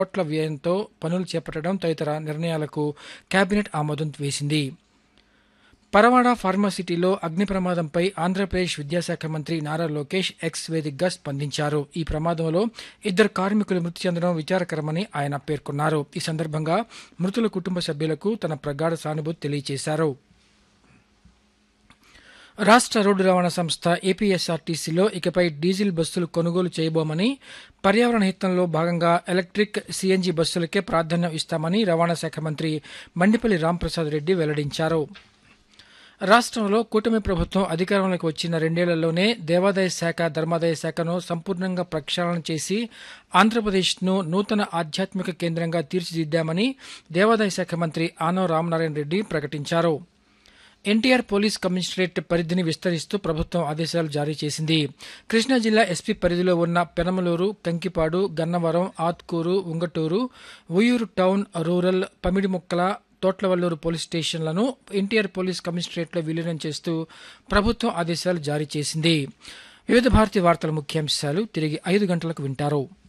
కోట్ల వ్యయంతో పనులు చేపట్టడం తదితర నిర్ణయాలకు కేబినెట్ ఆమోదం వేసింది పరవాడ ఫార్మాసిటీలో అగ్ని ప్రమాదంపై ఆంధ్రప్రదేశ్ విద్యాశాఖ మంత్రి నారా లోకేష్ ఎక్స్ వేదికగా స్పందించారు ఈ ప్రమాదంలో ఇద్దరు కార్మికులు మృతి చెందడం విచారకరమని ఆయన పేర్కొన్నారు ఈ సందర్భంగా మృతుల కుటుంబ సభ్యులకు తన ప్రగాఢ సానుభూతి తెలియజేశారు రాష్ట్ర రోడ్డు రవాణా సంస్థ ఏపీఎస్ఆర్టీసీలో ఇకపై డీజిల్ బస్సులు కొనుగోలు చేయబోమని పర్యావరణ హితంలో భాగంగా ఎలక్ట్రిక్ సీఎన్జీ బస్సులకే ప్రాధాన్యం ఇస్తామని రవాణా శాఖ మంత్రి మండిపల్లి రాంప్రసాద్ రెడ్డి వెల్లడించారు రాష్ట్రంలో కూటమి ప్రభుత్వం అధికారంలోకి వచ్చిన రెండేళ్లలోనే దేవాదాయ శాఖ ధర్మాదాయ శాఖను సంపూర్ణంగా ప్రక్షాళన చేసి ఆంధ్రప్రదేశ్ను నూతన ఆధ్యాత్మిక కేంద్రంగా తీర్చిదిద్దామని దేవాదాయ శాఖ మంత్రి ఆనవ రామనారాయణ రెడ్డి ప్రకటించారు ఎన్టీఆర్ పోలీస్ కమిషనరేట్ పరిధిని విస్తరిస్తూ ప్రభుత్వం ఆదేశాలు జారీ చేసింది కృష్ణా జిల్లా ఎస్పీ పరిధిలో ఉన్న Penamaluru Kankipadu Gannavaram Atkuru Ungaturu Vuyyuru town rural Pamidimukkala Thotlavalluru police స్టేషన్లను ఎన్టీఆర్ పోలీస్ కమిషనరేట్లో విలీనం చేస్తూ ప్రభుత్వం ఆదేశాలు జారీ చేసింది వివిధ భారతి వార్తల ముఖ్యాంశాలు తిరిగి ఐదు గంటలకు వింటారు